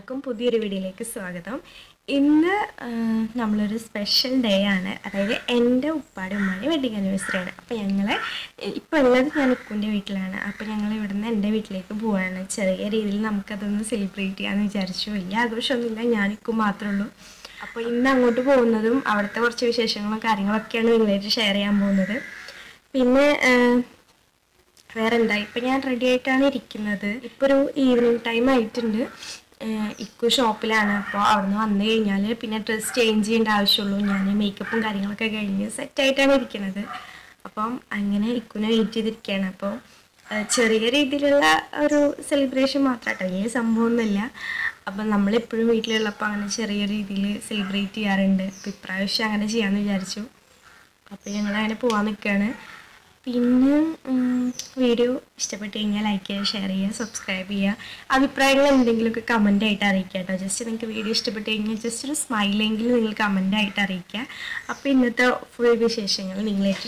എല്ലാവർക്കും പുതിയൊരു വീഡിയോയിലേക്ക് സ്വാഗതം ഇന്ന് ആ, നമ്മളൊരു സ്പെഷ്യൽ ഡേ ആണ് അതായത് എൻ്റെ ഉപ്പാടെ ഉമ്മാടെ വെഡിങ് ആനിവേഴ്സറി ആണ് അപ്പോൾ ഞങ്ങൾ ഇപ്പോൾ ഉള്ളത് ഞാൻ ഉക്കുൻ്റെ വീട്ടിലാണ് അപ്പോൾ ഞങ്ങൾ ഇവിടുന്ന് എൻ്റെ വീട്ടിലേക്ക് പോവാണ് ചെറിയ രീതിയിൽ നമുക്കതൊന്ന് സെലിബ്രേറ്റ് ചെയ്യാമെന്ന് വിചാരിച്ചു വലിയ ആഘോഷമൊന്നുമില്ല ഞാനിക്കും മാത്രമേ ഉള്ളൂ അപ്പോൾ ഇന്ന് അങ്ങോട്ട് പോകുന്നതും അവിടുത്തെ കുറച്ച് വിശേഷങ്ങളും കാര്യങ്ങളൊക്കെയാണ് നിങ്ങളായിട്ട് ഷെയർ ചെയ്യാൻ പോകുന്നത് പിന്നെ ആ, വേറെ എന്താ ഇപ്പം ഞാൻ റെഡി ആയിട്ടാണ് ഇരിക്കുന്നത് ഇപ്പോൾ ഒരു ഈവനിങ് ടൈം ആയിട്ടുണ്ട് ഏഹ് ഇക്കു ഷോപ്പിലാണ് അപ്പോൾ അവിടുന്ന് വന്നു കഴിഞ്ഞാൽ പിന്നെ ഡ്രസ്സ് ചേഞ്ച് ചെയ്യേണ്ട ആവശ്യമുള്ളൂ ഞാൻ മേക്കപ്പും കാര്യങ്ങളൊക്കെ കഴിഞ്ഞ് സെറ്റായിട്ടാണ് ഇരിക്കുന്നത് അപ്പം അങ്ങനെ ഇക്കുനെ വെയിറ്റ് ചെയ്തിരിക്കുകയാണ് അപ്പോൾ ഏഹ് ചെറിയ രീതിയിലുള്ള ഒരു സെലിബ്രേഷൻ മാത്രമാട്ടോ വലിയ സംഭവമൊന്നുമില്ല അപ്പം നമ്മളെപ്പോഴും വീട്ടിലുള്ളപ്പോൾ അങ്ങനെ ചെറിയ രീതിയിൽ സെലിബ്രേറ്റ് ചെയ്യാറുണ്ട് അപ്പോൾ ഇപ്രാവശ്യം അങ്ങനെ ചെയ്യാമെന്ന് വിചാരിച്ചു അപ്പോൾ ഞങ്ങൾ അങ്ങനെ പോകാൻ നിൽക്കുകയാണ് പിന്നെ ഉം, വീഡിയോ ഇഷ്ടപ്പെട്ട് കഴിഞ്ഞാൽ ലൈക്ക് ചെയ്യുക ഷെയർ ചെയ്യുക സബ്സ്ക്രൈബ് ചെയ്യുക അഭിപ്രായങ്ങൾ എന്തെങ്കിലുമൊക്കെ കമൻ്റ് ആയിട്ട് അറിയിക്കുക കേട്ടോ ജസ്റ്റ് നിങ്ങൾക്ക് വീഡിയോ ഇഷ്ടപ്പെട്ട് കഴിഞ്ഞാൽ ജസ്റ്റ് ഒരു സ്മൈലെങ്കിലും നിങ്ങൾ കമൻ്റ് ആയിട്ട് അറിയിക്കുക അപ്പോൾ ഇന്നത്തെ ഫുൾ വിശേഷങ്ങൾ നിങ്ങളായിട്ട്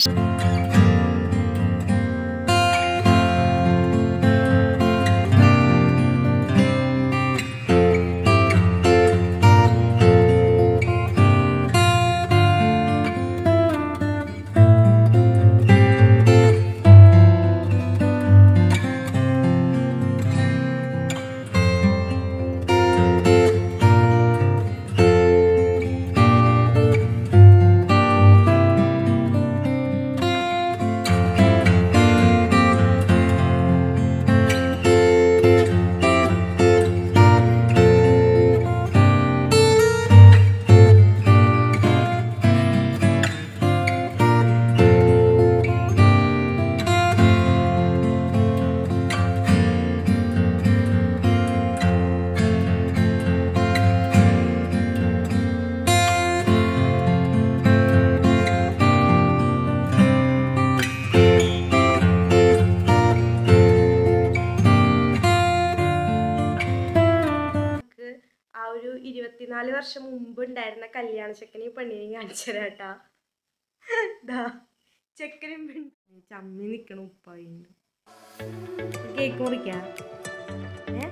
നമുക്ക് ആ ഒരു ഇരുപത്തിനാല് വർഷം മുമ്പ് ഉണ്ടായിരുന്ന കല്യാണ ചെക്കനെയും പെണ്ണിനെയും കാണിച്ചു തരാം കേട്ടാ ദാ ചെക്കനും പെണ്ണും ചമ്മി നിക്കണ ഉപ്പായി കേക്ക് മുറിക്കാം ഏ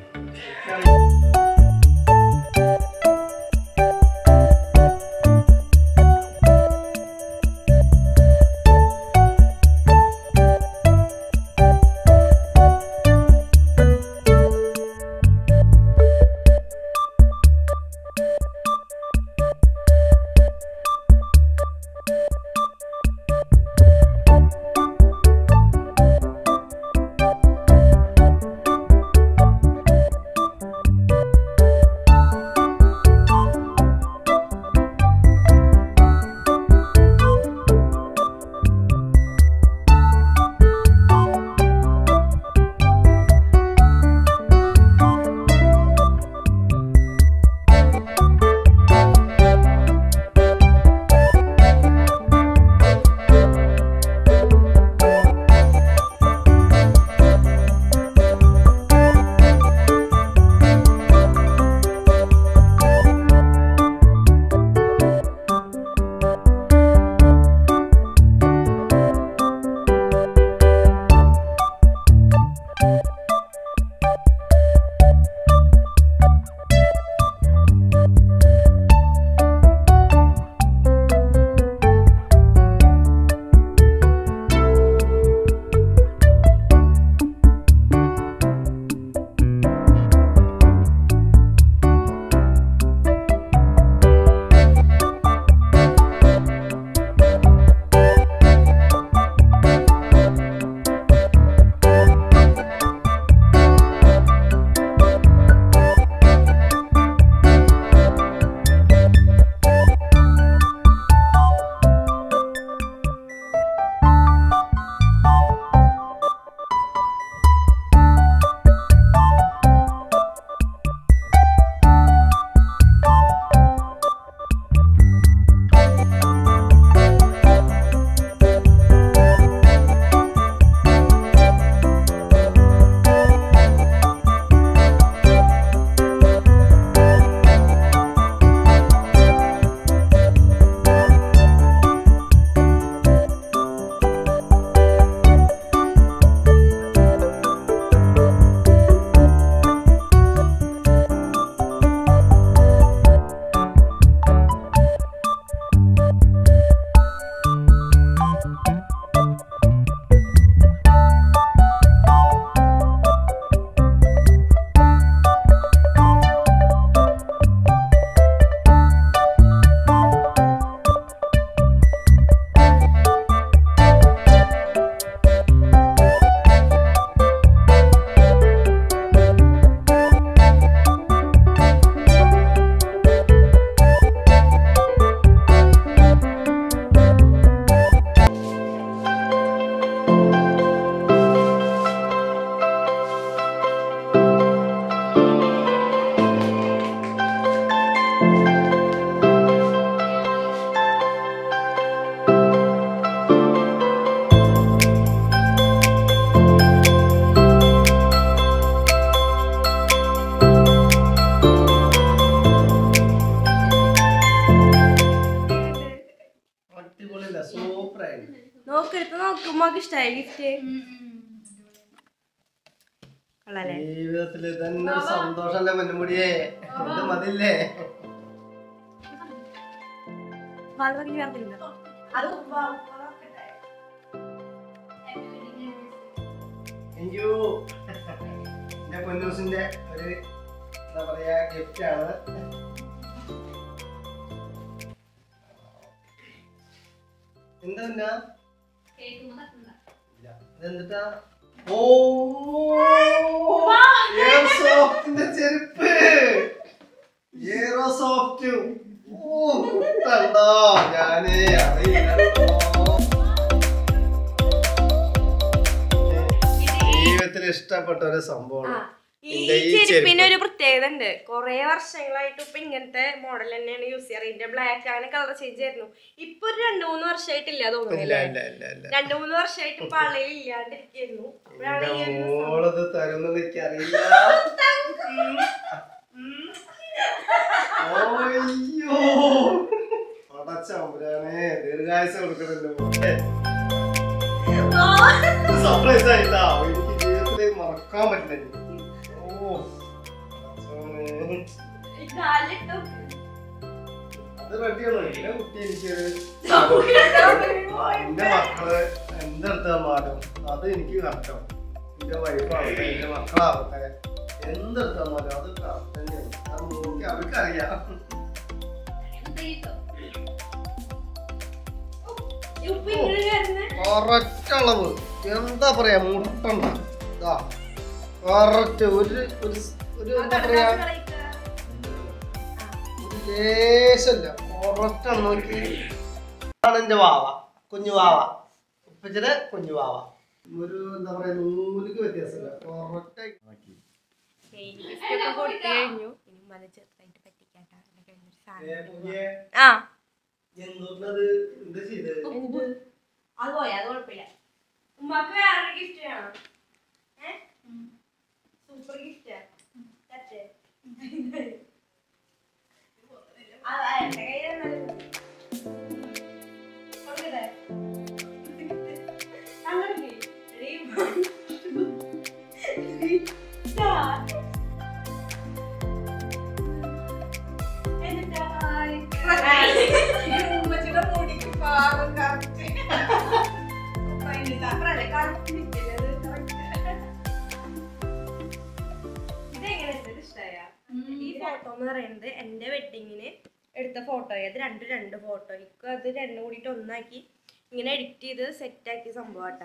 അടിപൊളിയല്ല സൂപ്പർ ആയിട്ട് നോക്കെടുത്ത് നോക്കുമ്പോ ഇഷ്ടായ ഗിഫ്റ്റ് കൊള്ളാല്ലേ ജീവിതത്തിൽ തന്നെ ഒരു സന്തോഷല്ലേ പൊന്നുമുടിയേ ഇത് മതില്ലേ വളരെ വേർതില്ല അത് ഉപ്പ ഉപ്പ നോക്കട്ടെ താങ്ക് യു എന്റെ പൊന്നൂസിന്റെ ഒരു എന്താ പറയാ ഗിഫ്റ്റ് ആണ് എന്താ പിന്നെ ഇല്ല. ഇതെന്തിട്ടാ ഓ എയർസോഫ്റ്റിന്റെ ചെരുപ്പ് എയറോസോഫ്റ്റ് ഓ കണ്ടോ ഞാനേ അറിയില്ല ജീവിതത്തിൽ ഇഷ്ടപ്പെട്ട ഒരു സംഭവമാണ് ഈ ഇതിന്റെ ഈ ചെരുപ്പിന് ചെരുപ്പ്. ഒരു പ്രത്യേകത ഉണ്ട് കൊറേ വർഷങ്ങളായിട്ട് ഇപ്പൊ ഇങ്ങനത്തെ മോഡൽ തന്നെയാണ് യൂസ് ചെയ്യാറ് ഇതിന്റെ ബ്ലാക്ക് അങ്ങനെ കളർ ചേഞ്ച് ആയിരുന്നു ഇപ്പൊ ഒരു രണ്ടു മൂന്ന് വർഷമായിട്ടില്ല ഇല്ല തോന്നുന്നില്ല ഇല്ല ഇല്ല ഇല്ല രണ്ടു മൂന്ന് വർഷമായിട്ട് ഇപ്പൊ ആളയിൽ ഇല്ലാണ്ടിരിക്കുന്നു അപ്പോഴാണ് ഈ എന്റെ ഒരു മോളത് തരുന്നത് എനിക്കറിയില്ല ഓയ്യോ അടച്ചമ്പുരാനെ ദീർഘായുസ കൊടുക്കണല്ലോ സർപ്രൈസ് ആയില്ല എനിക്ക് ജീവിതത്തിൽ മറക്കാൻ പറ്റില്ല ഓ അടച്ചോനെ. കാലിട്ടോ. അത് റെഡിയാണ് എന്റെ കുട്ടി എനിക്കൊരു എന്റെ മക്കള് എന്റെ അടുത്ത് തന്നാലും അത് എനിക്ക് കറക്റ്റോ എന്റെ വൈഫാവട്ടെ എന്റെ മക്കളാവട്ടെ എന്തെടുത്ത് തന്നാലും അത് കറക്റ്റ് തന്നെയാണ് അത് നോക്കി അവർക്കറിയാം ഇപ്പൊ ഇങ്ങനെ വരുന്നെ. കറക്റ്റ് അളവ് എന്താ പറയാ മുട്ടണ്ട ഇതാ കറക്റ്റ് ഒരു ഒരു സ്- ഒരു എന്താ പറയാ കടലാസ് കളയിക്ക. ഒരു ലേശല്ല കറക്റ്റ് ആണ് നോക്കി ആണ് എന്റെ വാവ കുഞ്ഞു വാവ ഉപ്പച്ചിടെ കുഞ്ഞു വാവ ഒരു എന്താ പറയാ നൂലിക്ക് വ്യത്യാസമില്ല കറക്റ്റ് ഏയ്, gift ഒക്കെ കൊടുത്തു കഴിഞ്ഞു ഇനി ഉമ്മാനെ ചെറുതായിട്ട് പറ്റിക്കാട്ടാ എന്നെ കഴിഞ്ഞൊരു സാധനം പുതിയ ആ എന്തോന്നത് എന്താ ചെയ്തത് എന്ത്? അത് പോയി അത് കുഴപ്പമില്ല ഉമ്മാക്ക് വേറൊരു ഗിഫ്റ്റ് വേണം ഏ സൂപ്പർ ഗിഫ്റ്റ് എന്റെ കയ്യിൽ തന്നാലും മതി. കൊടുക്കട്ടെ? അങ്ങോട്ട് Ready? One, two, three, start. എന്നിട്ടാ? ഉമ്മച്ചിയുടെ മുടിക്ക് പാകം കറക്റ്റ് അപ്പറല്ലേ correct കിട്ടില്ലേ? അത് correct. ഇതെങ്ങനെയുണ്ട്? ഇത് ഇഷ്ടായോ? ഈ ഫോട്ടോ എന്ന് പറയുന്നത് എന്റെ വെഡിങ്ങിന് എടുത്ത ഫോട്ടോ അത് രണ്ടും രണ്ട് ഫോട്ടോ എനിക്ക് അത് രണ്ടും കൂടിയിട്ട് ഒന്നാക്കി ഇങ്ങനെ എഡിറ്റ് ചെയ്ത് സെറ്റ് ആക്കിയ സംഭവം കേട്ടോ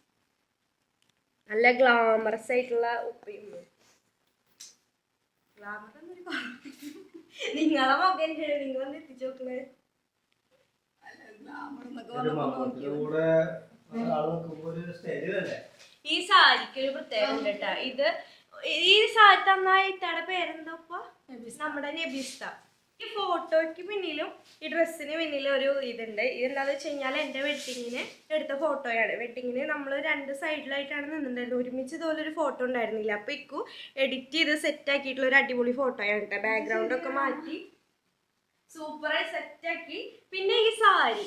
നല്ല ഗ്ലാമറസ് ആയിട്ടുള്ള ഉപ്പയും ഗ്ലാമർ എന്നൊരു നിങ്ങളെ മകൻ നിങ്ങൾ ഒന്ന് എത്തിച്ചു നോക്കണേ ഒരു മക്കളിലൂടെ ഒരാൾ നിൽക്കുമ്പോ ഒരു സ്റ്റൈലല്ലേ ഈ സാരിക്ക് ഒരു പ്രത്യേകത ഉണ്ട് കേട്ടാ ഇത് ഈ സാരി തന്ന ഇത്തയുടെ പേരെന്താ ഉപ്പ? നമ്മുടെ നബിസ്ത ഈ ഫോട്ടോയ്ക്ക് പിന്നിലും ഈ ഡ്രസ്സിന് പിന്നിലും ഒരു ഇതുണ്ട് ഇതെന്താന്ന് വെച്ച് കഴിഞ്ഞാൽ എൻ്റെ വെഡിങ്ങിന് എടുത്ത ഫോട്ടോയാണ് വെഡിങ്ങിന് നമ്മൾ രണ്ട് സൈഡിലായിട്ടാണ് നിന്നിട്ടുണ്ടായിരുന്നത് ഒരുമിച്ച് ഇതുപോലെ ഒരു ഫോട്ടോ ഉണ്ടായിരുന്നില്ല അപ്പൊ ഇക്കു എഡിറ്റ് ചെയ്ത് സെറ്റ് ആക്കിയിട്ടുള്ള ഒരു അടിപൊളി ഫോട്ടോയാണ് കേട്ടോ ബാക്ക്ഗ്രൗണ്ട് ഒക്കെ മാറ്റി സൂപ്പറായി സെറ്റ് ആക്കി പിന്നെ ഈ സാരി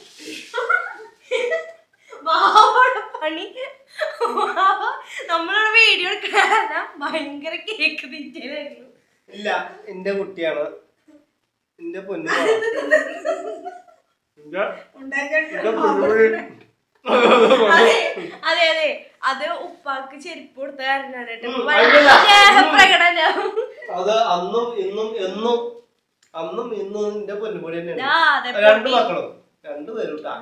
വാവയുടെ പണി വാവ നമ്മളുടെ വീഡിയോ എടുക്കാൻ ഭയങ്കര കേക്ക് തീറ്റയിലായിരുന്നു ഇല്ല എന്റെ കുട്ടിയാണ് എന്റെ പൊന്നു എന്റെ എന്റെ പൊന്നുമണി. അതെ അതെ അതെ അത് ഉപ്പാക്ക് ചെരുപ്പ് കൊടുത്ത കാരണമാണ് കേട്ടോ ഉം, ഭയങ്കര അല്ലല്ല. പ്രകടനം അത് അന്നും ഇന്നും എന്നും അന്നും ഇന്നും എന്റെ പൊന്നുപൊടി തന്നെയാണ് ദാ, അതെ, രണ്ട് പൊടി. മക്കളും രണ്ടു പേരും ട്ടാ.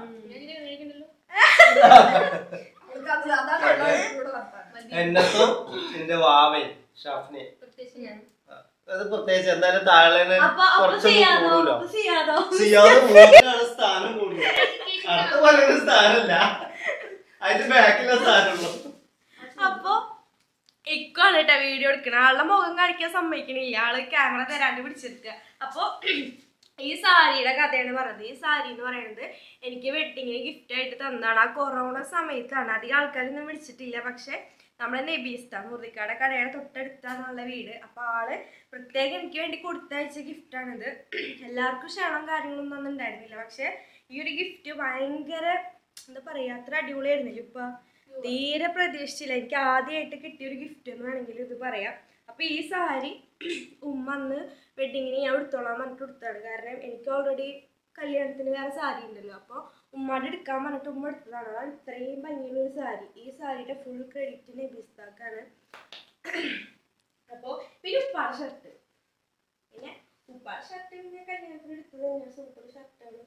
എന്നത്തും എന്റെ വാവയും ഷാഫിനെ അത് പ്രത്യേകിച്ച് എന്തായാലും താഴെ അപ്പൊ അപ്പൊ കുറച്ചൊന്നും ചെയ്യാതോ കൂടുമല്ലോ അപ്പൊ ചെയ്യാതോ സിയാദ് മൂന്നിലാണ് സ്ഥാനം കൂടുന്നത് അടുത്ത പോലെ സ്ഥാനമില്ല അതിന്റെ ബാക്കിലെ സ്ഥാനമുള്ളൂ അപ്പൊ ഇക്കാണ് കേട്ടോ വീഡിയോ എടുക്കണ ആളുടെ മുഖം കാണിക്കാൻ സമ്മതിക്കണില്ല ആള് ക്യാമറ തരാണ്ട് പിടിച്ചെടുക്കുക അപ്പൊ ഈ സാരിയുടെ കഥയാണ് പറഞ്ഞത് ഈ സാരി എന്ന് പറയുന്നത് എനിക്ക് വെഡിങ്ങിന് ഗിഫ്റ്റ് ആയിട്ട് തന്നതാണ് ആ കൊറോണ സമയത്താണ് അധികം ആൾക്കാരൊന്നും വിളിച്ചിട്ടില്ല പക്ഷെ നമ്മുടെ നബീസ്ത മുറിക്കാട് കടയുടെ തൊട്ടടുത്താണുള്ള വീട് അപ്പൊ ആള് പ്രത്യേകം എനിക്ക് വേണ്ടി കൊടുത്തയച്ച ഗിഫ്റ്റാണിത് എല്ലാവർക്കും ക്ഷണം കാര്യങ്ങളൊന്നും ഒന്നും ഉണ്ടായിരുന്നില്ല പക്ഷെ ഈ ഒരു ഗിഫ്റ്റ് ഭയങ്കര എന്താ പറയാ അത്ര അടിപൊളിയായിരുന്നില്ല ഇപ്പൊ തീരെ പ്രതീക്ഷിച്ചില്ല എനിക്ക് ആദ്യമായിട്ട് കിട്ടിയ ഒരു ഗിഫ്റ്റ് എന്ന് വേണമെങ്കിൽ ഇത് പറയാം അപ്പൊ ഈ സാരി ഉമ്മ അന്ന് വെഡിങ്ങിന് ഞാൻ എടുത്തോളാൻ പറഞ്ഞിട്ട് എടുത്താണ് കാരണം എനിക്ക് ഓൾറെഡി കല്യാണത്തിന് വേറെ സാരി ഉണ്ടല്ലോ അപ്പോൾ ഉമ്മാടെ എടുക്കാൻ പറഞ്ഞിട്ട് ഉമ്മ എടുത്തതാണ് അതാണ് ഇത്രയും ഭംഗിയുള്ള ഒരു സാരി ഈ സാരിയുടെ ഫുൾ ക്രെഡിറ്റ് നബിസ്താക്കാണ് അപ്പോൾ പിന്നെ ഉപ്പാട് ഷർട്ട് പിന്നെ ഉപ്പാട് ഷർട്ട് പിന്നെ കല്യാണത്തിന് എടുത്തത് ഞാൻ സൂപ്പർ ഷർട്ടാണ്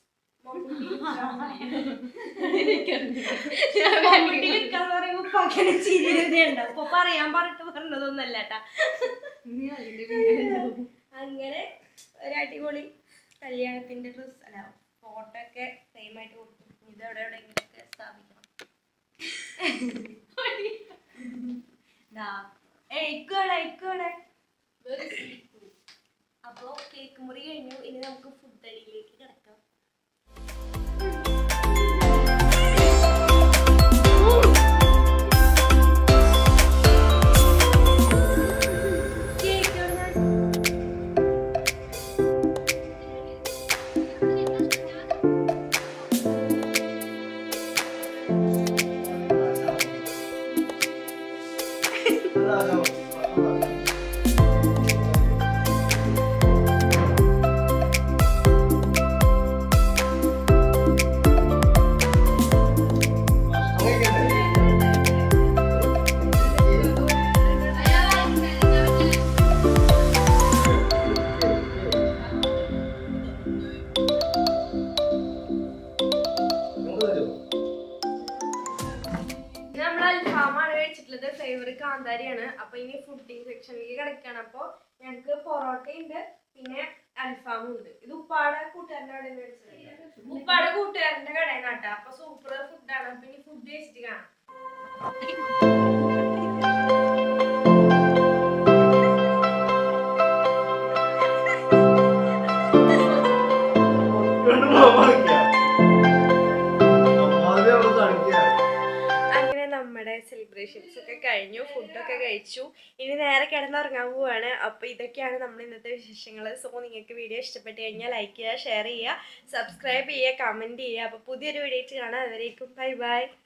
മമ്മൂട്ടി എടുക്കാന്ന് പറയുമ്പോ ഉപ്പാക്കാണ് ചിരി വരുന്നുണ്ട് അപ്പൊ പറയാൻ പറഞ്ഞിട്ട് പറഞ്ഞതൊന്നല്ല കേട്ടാ അങ്ങനെ ഒരു അടിപൊളി കല്യാണത്തിന്റെ ഡ്രസ് അല്ല ഫോട്ടോ ഒക്കെ സെയിം ആയിട്ട് കൊടുത്തു ഇത് എവിടെ എവിടെയെങ്കിലൊക്കെ സ്ഥാപിക്കണം ഏക്കോടെ ഏക്കോടെ അപ്പോ കേക്ക് മുറി കഴിഞ്ഞു ഇനി നമുക്ക് ഫുഡ് അടിയിലേക്ക് കിടക്കാം കേക്ക് എവിടുന്നാ? ഇത് നമ്മൾ അൽഫാമാണ് കഴിച്ചിട്ടുള്ളത് ഫ്ലേവർ കാന്താരിയാണ് അപ്പൊ ഇനി ഫുഡിങ് സെക്ഷനിലേക്ക് കിടക്കാണ് അപ്പൊ ഞങ്ങക്ക് പൊറോട്ട ഉണ്ട് പിന്നെ അൽഫാമും ഉണ്ട് ഇത് ഉപ്പാടെ കൂട്ടുകാരൻ്റെ കടയിൽ നിന്ന് മേടിച്ചത് ഉപ്പാടെ കൂട്ടുകാരന്റെ കടയിൽ നിന്നാട്ടോ അപ്പൊ സൂപ്പർ ഫുഡാണ് അപ്പൊ ഇനി ഫുഡ് കഴിച്ചിട്ട് കാണാം അങ്ങനെ നമ്മുടെ സെലിബ്രേഷൻസ് ഒക്കെ കഴിഞ്ഞു ഫുഡൊക്കെ കഴിച്ചു ഇനി നേരെ കിടന്നുറങ്ങാൻ പോവാണ് അപ്പോൾ ഇതൊക്കെയാണ് നമ്മുടെ ഇന്നത്തെ വിശേഷങ്ങൾ സോ നിങ്ങൾക്ക് വീഡിയോ ഇഷ്ടപ്പെട്ട് കഴിഞ്ഞാൽ ലൈക്ക് ചെയ്യുക ഷെയർ ചെയ്യുക സബ്സ്ക്രൈബ് ചെയ്യുക കമൻറ്റ് ചെയ്യുക അപ്പോൾ പുതിയൊരു വീഡിയോ കാണാം അതുവരേക്കും ബൈ ബൈ